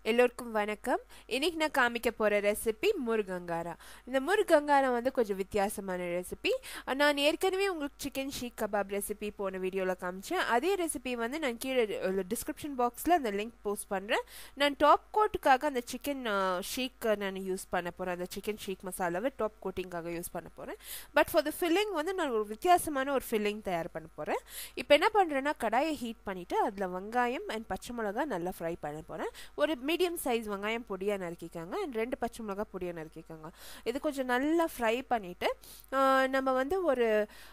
எல்லோருக்கும் வணக்கம் இன்னைக்கு நான் காமிக்க போகிற ரெசிபி முருகங்காரா இந்த முருகங்காரா வந்து கொஞ்சம் வித்தியாசமான ரெசிபி நான் ஏற்கனவே உங்களுக்கு சிக்கன் ஷீக் கபாப் ரெசிபி போன வீடியோவில் காமிச்சேன் அதே ரெசிபி வந்து நான் கீழே டிஸ்கிரிப்ஷன் பாக்ஸில் அந்த லிங்க் போஸ்ட் பண்ணுறேன் நான் டாப் கோட்டுக்காக அந்த சிக்கன் ஷீக் நான் யூஸ் பண்ண போகிறேன் அந்த சிக்கன் ஷீக் மசாலாவை டாப் கோட்டிங்காக யூஸ் பண்ண போகிறேன் பட் ஃபார் த ஃபில்லிங் வந்து நான் ஒரு வித்தியாசமான ஒரு ஃபில்லிங் தயார் பண்ண போகிறேன் இப்போ என்ன பண்ணுறேன்னா கடாயை ஹீட் பண்ணிவிட்டு அதில் வெங்காயம் அண்ட் பச்சை மிளகா நல்லா ஃப்ரை பண்ண போகிறேன் ஒரு மீடியம் சைஸ் வெங்காயம் பொடியாக நறுக்கிக்காங்க அண்ட் ரெண்டு பச்சை மிளகா பொடியாக நறுக்கிக்காங்க இது கொஞ்சம் நல்லா ஃப்ரை பண்ணிவிட்டு நம்ம வந்து ஒரு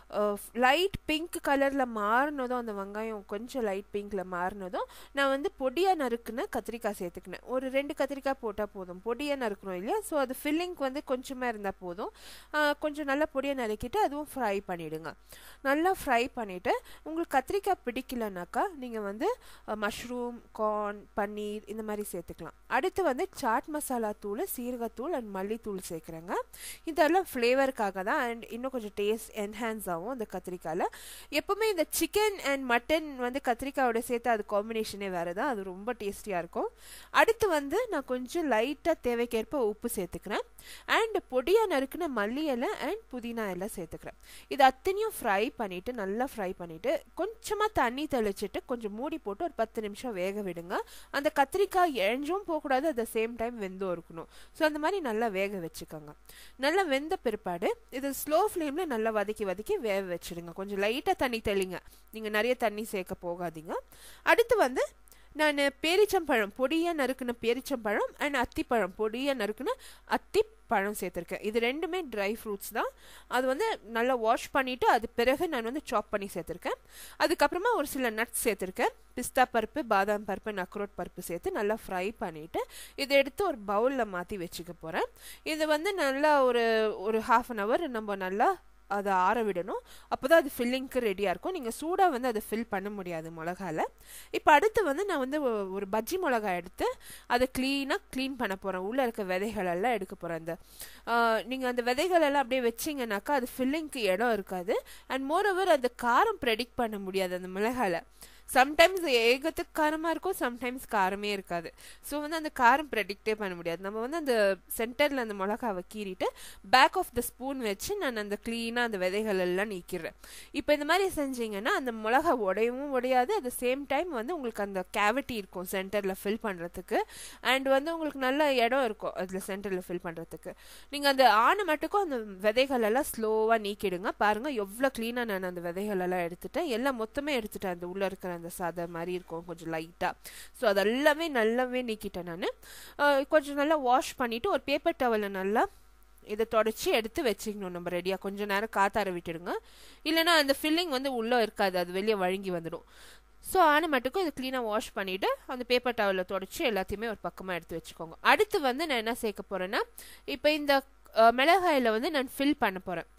லைட் பிங்க் கலரில் மாறினதும் அந்த வெங்காயம் கொஞ்சம் லைட் பிங்க்கில் மாறினதும் நான் வந்து பொடியாக நறுக்குன கத்திரிக்காய் சேர்த்துக்கினேன் ஒரு ரெண்டு கத்திரிக்காய் போட்டால் போதும் பொடியாக நறுக்கணும் இல்லையா ஸோ அது ஃபில்லிங்க்கு வந்து கொஞ்சமாக இருந்தால் போதும் கொஞ்சம் நல்லா பொடியாக நறுக்கிட்டு அதுவும் ஃப்ரை பண்ணிவிடுங்க நல்லா ஃப்ரை பண்ணிவிட்டு உங்களுக்கு கத்திரிக்காய் பிடிக்கலனாக்கா நீங்கள் வந்து மஷ்ரூம் கார்ன் பன்னீர் இந்த மாதிரி சேர்த்துக்கலாம் அடுத்து வந்து சாட் மசாலா தூள் சீரகத்தூள் அண்ட் மல்லித்தூள் சேர்க்குறேங்க இதெல்லாம் ஃப்ளேவருக்காக தான் அண்ட் இன்னும் கொஞ்சம் டேஸ்ட் என்ஹான்ஸ் ஆகும் அந்த கத்திரிக்காயில் எப்போவுமே இந்த சிக்கன் அண்ட் மட்டன் வந்து கத்திரிக்காயோட சேர்த்து அது காம்பினேஷனே வேறு தான் அது ரொம்ப டேஸ்டியாக இருக்கும் அடுத்து வந்து நான் கொஞ்சம் லைட்டாக தேவைக்கேற்ப உப்பு சேர்த்துக்கிறேன் அண்ட் பொடியாக நறுக்குன மல்லி இலை அண்ட் புதினா எல்லாம் சேர்த்துக்கிறேன் இது அத்தனையும் ஃப்ரை பண்ணிவிட்டு நல்லா ஃப்ரை பண்ணிவிட்டு கொஞ்சமாக தண்ணி தெளிச்சிட்டு கொஞ்சம் மூடி போட்டு ஒரு பத்து நிமிஷம் வேக விடுங்க அந்த கத்திரிக்காய் இழஞ்சும் போகக்கூடாது அட் த சேம் டைம் வெந்தும் இருக்கணும் ஸோ அந்த மாதிரி நல்லா வேக வச்சுக்கோங்க நல்லா வெந்த பிற்பாடு இது ஸ்லோ ஃப்ளேமில் நல்லா வதக்கி வதக்கி வேக வச்சுடுங்க கொஞ்சம் லைட்டாக தண்ணி தெளிங்க நீங்கள் நிறைய தண்ணி சேர்க்க போகாதீங்க அடுத்து வந்து நான் பேரிச்சம்பழம் பொடியாக நறுக்குன பேரிச்சம்பழம் அண்ட் அத்திப்பழம் பொடியாக நறுக்குன அத்தி பழம் சேர்த்துருக்கேன் இது ரெண்டுமே ட்ரை ஃப்ரூட்ஸ் தான் அது வந்து நல்லா வாஷ் பண்ணிவிட்டு அது பிறகு நான் வந்து சாப் பண்ணி சேர்த்துருக்கேன் அதுக்கப்புறமா ஒரு சில நட்ஸ் சேர்த்துருக்கேன் பிஸ்தா பருப்பு பாதாம் பருப்பு நக்ரோட் பருப்பு சேர்த்து நல்லா ஃப்ரை பண்ணிவிட்டு இதை எடுத்து ஒரு பவுலில் மாற்றி வச்சுக்க போகிறேன் இது வந்து நல்லா ஒரு ஒரு ஹாஃப் அன் ஹவர் நம்ம நல்லா அதை ஆற விடணும் அப்போ தான் அது ஃபில்லிங்க்கு ரெடியாக இருக்கும் நீங்கள் சூடாக வந்து அதை ஃபில் பண்ண முடியாது மிளகாவில் இப்போ அடுத்து வந்து நான் வந்து ஒரு பஜ்ஜி மிளகா எடுத்து அதை க்ளீனாக க்ளீன் பண்ண போகிறேன் உள்ளே இருக்க விதைகளெல்லாம் எடுக்க போகிறேன் அந்த நீங்கள் அந்த விதைகளெல்லாம் அப்படியே வச்சிங்கனாக்கா அது ஃபில்லிங்க்கு இடம் இருக்காது அண்ட் மோரோவர் அந்த காரம் ப்ரெடிக்ட் பண்ண முடியாது அந்த மிளகாவில் சம்டைம்ஸ் ஏகத்துக்கு காரமாக இருக்கும் சம்டைம்ஸ் காரமே இருக்காது ஸோ வந்து அந்த காரம் ப்ரெடிக்டே பண்ண முடியாது நம்ம வந்து அந்த சென்டரில் அந்த மிளகாவை கீறிட்டு பேக் ஆஃப் த ஸ்பூன் வச்சு நான் அந்த க்ளீனாக அந்த விதைகள் எல்லாம் நீக்கிடுறேன் இப்போ இந்த மாதிரி செஞ்சீங்கன்னா அந்த மிளகா உடையவும் உடையாது அட் த சேம் டைம் வந்து உங்களுக்கு அந்த கேவிட்டி இருக்கும் சென்டரில் ஃபில் பண்ணுறதுக்கு அண்ட் வந்து உங்களுக்கு நல்ல இடம் இருக்கும் அதில் சென்டரில் ஃபில் பண்ணுறதுக்கு நீங்கள் அந்த ஆணை மட்டுக்கும் அந்த விதைகள் எல்லாம் ஸ்லோவாக நீக்கிடுங்க பாருங்கள் எவ்வளோ க்ளீனாக நான் அந்த விதைகள் எல்லாம் எடுத்துட்டேன் எல்லாம் மொத்தமே எடுத்துட்டேன் அந்த உள்ளே இருக்கிற அந்த சாதை மாதிரி இருக்கும் கொஞ்சம் லைட்டாக ஸோ அதெல்லாமே நல்லாவே நீக்கிட்டேன் நான் கொஞ்சம் நல்லா வாஷ் பண்ணிவிட்டு ஒரு பேப்பர் டவலில் நல்லா இதை தொடச்சி எடுத்து வச்சுக்கணும் நம்ம ரெடியாக கொஞ்சம் நேரம் காத்தார விட்டுடுங்க இல்லைனா அந்த ஃபில்லிங் வந்து உள்ளே இருக்காது அது வெளியே வழங்கி வந்துடும் ஸோ ஆன மட்டுக்கும் இதை க்ளீனாக வாஷ் பண்ணிவிட்டு அந்த பேப்பர் டவலில் தொடச்சி எல்லாத்தையுமே ஒரு பக்கமாக எடுத்து வச்சுக்கோங்க அடுத்து வந்து நான் என்ன சேர்க்க போகிறேன்னா இப்போ இந்த மிளகாயில் வந்து நான் ஃபில் பண்ண போகிறேன்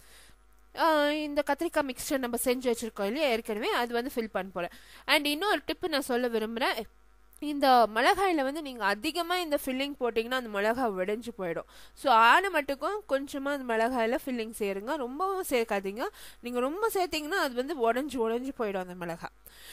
இந்த கத்திரிக்காய் மிக்சர் நம்ம செஞ்சு வச்சுருக்கோம் இல்லையா ஏற்கனவே அது வந்து ஃபில் பண்ண போகிறேன் அண்ட் இன்னொரு டிப்பு நான் சொல்ல விரும்புகிறேன் இந்த மிளகாயில் வந்து நீங்கள் அதிகமாக இந்த ஃபில்லிங் போட்டிங்கன்னா அந்த மிளகா உடைஞ்சு போயிடும் ஸோ ஆன மட்டுக்கும் கொஞ்சமாக அந்த மிளகாயில் ஃபில்லிங் சேருங்க ரொம்பவும் சேர்க்காதீங்க நீங்கள் ரொம்ப சேர்த்திங்கன்னா அது வந்து உடஞ்சி உடஞ்சி போயிடும் அந்த மிளகா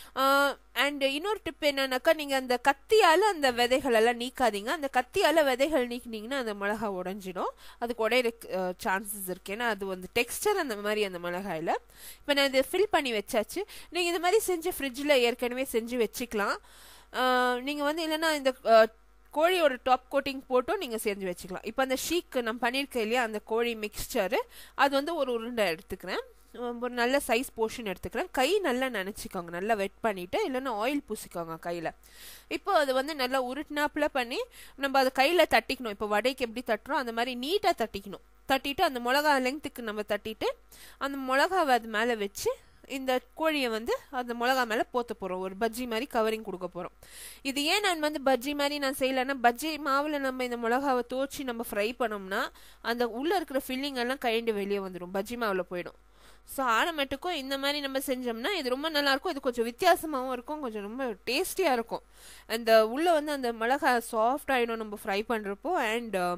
அண்ட் இன்னொரு டிப் என்னன்னாக்கா நீங்கள் அந்த கத்தியால் அந்த விதைகள் எல்லாம் நீக்காதீங்க அந்த கத்தியால் விதைகள் நீக்கினீங்கன்னா அந்த மிளகா உடஞ்சிடும் அதுக்கு உடையிற சான்சஸ் இருக்கு ஏன்னா அது வந்து டெக்ஸ்டர் அந்த மாதிரி அந்த மிளகாயில் இப்போ நான் இதை ஃபில் பண்ணி வச்சாச்சு நீங்கள் இது மாதிரி செஞ்சு ஃப்ரிட்ஜில் ஏற்கனவே செஞ்சு வச்சுக்கலாம் நீங்கள் வந்து இல்லைன்னா இந்த கோழியோட டாப் கோட்டிங் போட்டும் நீங்கள் செஞ்சு வச்சுக்கலாம் இப்போ அந்த ஷீக் நான் பண்ணியிருக்கேன் இல்லையா அந்த கோழி மிக்ஸ்சரு அது வந்து ஒரு உருண்டை எடுத்துக்கிறேன் ஒரு நல்ல சைஸ் போர்ஷன் எடுத்துக்கிறேன் கை நல்லா நினச்சிக்கோங்க நல்லா வெட் பண்ணிவிட்டு இல்லைன்னா ஆயில் பூசிக்கோங்க கையில் இப்போ அது வந்து நல்லா உருட்டினாப்புல பண்ணி நம்ம அதை கையில் தட்டிக்கணும் இப்போ வடைக்கு எப்படி தட்டுறோம் அந்த மாதிரி நீட்டாக தட்டிக்கணும் தட்டிட்டு அந்த மிளகா லெங்க்த்துக்கு நம்ம தட்டிட்டு அந்த மிளகாவை அது மேலே வச்சு இந்த கோழியை வந்து அந்த மிளகா மேலே போத்த போகிறோம் ஒரு பஜ்ஜி மாதிரி கவரிங் கொடுக்க போகிறோம் இது ஏன் நான் வந்து பஜ்ஜி மாதிரி நான் செய்யலைன்னா பஜ்ஜி மாவில் நம்ம இந்த மிளகாவை தோச்சி நம்ம ஃப்ரை பண்ணோம்னா அந்த உள்ளே இருக்கிற ஃபில்லிங் எல்லாம் கழிண்டு வெளியே வந்துடும் பஜ்ஜி மாவில் போயிடும் ஸோ ஆனமேட்டுக்கும் இந்த மாதிரி நம்ம செஞ்சோம்னா இது ரொம்ப நல்லாயிருக்கும் இது கொஞ்சம் வித்தியாசமாகவும் இருக்கும் கொஞ்சம் ரொம்ப டேஸ்டியாக இருக்கும் அந்த உள்ளே வந்து அந்த மிளகா சாஃப்ட் ஆகிடும் நம்ம ஃப்ரை பண்ணுறப்போ அண்ட்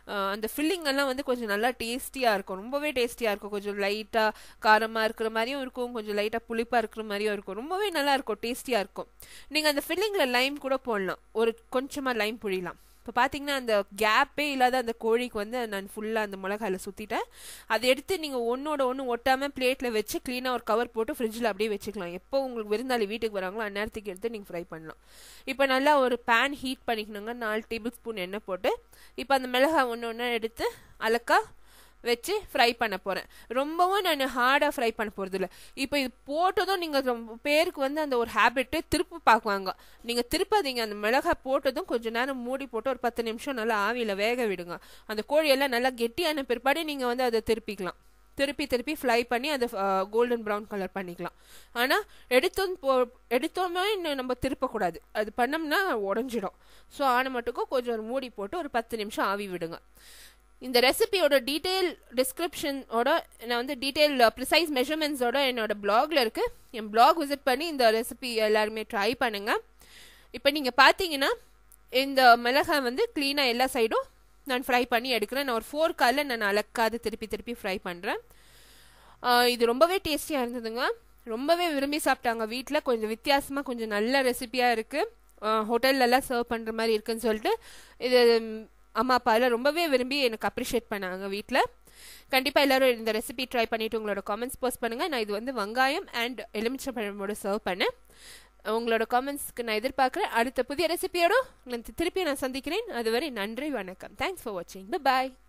அஹ், அந்த ஃபில்லிங் எல்லாம் வந்து கொஞ்சம் நல்லா டேஸ்டியாக இருக்கும் ரொம்பவே டேஸ்டியாக இருக்கும் கொஞ்சம் லைட்டாக காரமாக இருக்கிற மாதிரியும் இருக்கும் கொஞ்சம் லைட்டாக புளிப்பாக இருக்கிற மாதிரியும் இருக்கும் ரொம்பவே நல்லா இருக்கும் டேஸ்டியாக இருக்கும் நீங்கள் அந்த ஃபில்லிங்கில் லைம் கூட போடலாம் ஒரு கொஞ்சமாக லைம் புழியலாம் இப்போ பார்த்தீங்கன்னா அந்த கேப்பே இல்லாத அந்த கோழிக்கு வந்து நான் ஃபுல்லாக அந்த மிளகாயில் சுற்றிட்டேன் அதை எடுத்து நீங்கள் ஒன்றோட ஒன்று ஒட்டாமல் பிளேட்டில் வச்சு க்ளீனாக ஒரு கவர் போட்டு ஃப்ரிட்ஜில் அப்படியே வச்சுக்கலாம் எப்போ உங்களுக்கு விருந்தாளி வீட்டுக்கு வராங்களோ அந்நேரத்துக்கு எடுத்து நீங்கள் ஃப்ரை பண்ணலாம் இப்போ நல்லா ஒரு பேன் ஹீட் பண்ணிக்கணுங்க நாலு டேபிள் ஸ்பூன் எண்ணெய் போட்டு இப்போ அந்த மிளகாய் ஒன்று ஒன்று எடுத்து அலக்கா வச்சு ஃப்ரை பண்ண போகிறேன் ரொம்பவும் நான் ஹார்டாக ஃப்ரை பண்ண போகிறது இல்லை இப்போ இது போட்டதும் நீங்கள் ரொம்ப பேருக்கு வந்து அந்த ஒரு ஹேபிட்டு திருப்பி பார்க்குவாங்க நீங்கள் திருப்பாதீங்க அந்த மிளகாய் போட்டதும் கொஞ்சம் நேரம் மூடி போட்டு ஒரு பத்து நிமிஷம் நல்லா ஆவியில் வேக விடுங்க அந்த கோழியெல்லாம் நல்லா கெட்டியான பிற்பாடு நீங்கள் வந்து அதை திருப்பிக்கலாம் திருப்பி திருப்பி ஃப்ரை பண்ணி அதை கோல்டன் ப்ரௌன் கலர் பண்ணிக்கலாம் ஆனால் எடுத்தோம் போ எடுத்தோமே இன்னும் நம்ம திருப்பக்கூடாது அது பண்ணோம்னா உடஞ்சிடும் ஸோ ஆன மட்டுக்கும் கொஞ்சம் ஒரு மூடி போட்டு ஒரு பத்து நிமிஷம் ஆவி விடுங்க இந்த ரெசிபியோட டீட்டெயில் டிஸ்கிரிப்ஷனோட நான் வந்து டீட்டெயில் ப்ரிசைஸ் மெஷர்மெண்ட்ஸோட என்னோட பிளாக்ல இருக்கு என் பிளாக் விசிட் பண்ணி இந்த ரெசிபி எல்லாருமே ட்ரை பண்ணுங்க இப்போ நீங்கள் பார்த்தீங்கன்னா இந்த மிளகாய் வந்து க்ளீனாக எல்லா சைடும் நான் ஃப்ரை பண்ணி எடுக்கிறேன் நான் ஒரு ஃபோர் காலில் நான் அலக்காது திருப்பி திருப்பி ஃப்ரை பண்ணுறேன் இது ரொம்பவே டேஸ்டியாக இருந்ததுங்க ரொம்பவே விரும்பி சாப்பிட்டாங்க வீட்டில் கொஞ்சம் வித்தியாசமாக கொஞ்சம் நல்ல ரெசிபியாக இருக்குது ஹோட்டல்லலாம் சர்வ் பண்ணுற மாதிரி இருக்குன்னு சொல்லிட்டு இது ம், அம்மா அப்பாவில் ரொம்பவே விரும்பி எனக்கு அப்ரிஷியேட் பண்ணாங்க வீட்டில் கண்டிப்பாக எல்லாரும் இந்த ரெசிபி ட்ரை பண்ணிட்டு உங்களோட காமெண்ட்ஸ் போஸ்ட் பண்ணுங்கள் நான் இது வந்து வெங்காயம் அண்ட் எலுமிச்சம்பழமோட சர்வ் பண்ணேன் உங்களோட காமெண்ட்ஸ்க்கு நான் எதிர்பார்க்குறேன் அடுத்த புதிய ரெசிபியோட உங்களை திருப்பி நான் சந்திக்கிறேன் அதுவரை நன்றி வணக்கம் தேங்க்ஸ் ஃபார் வாட்சிங் பாய்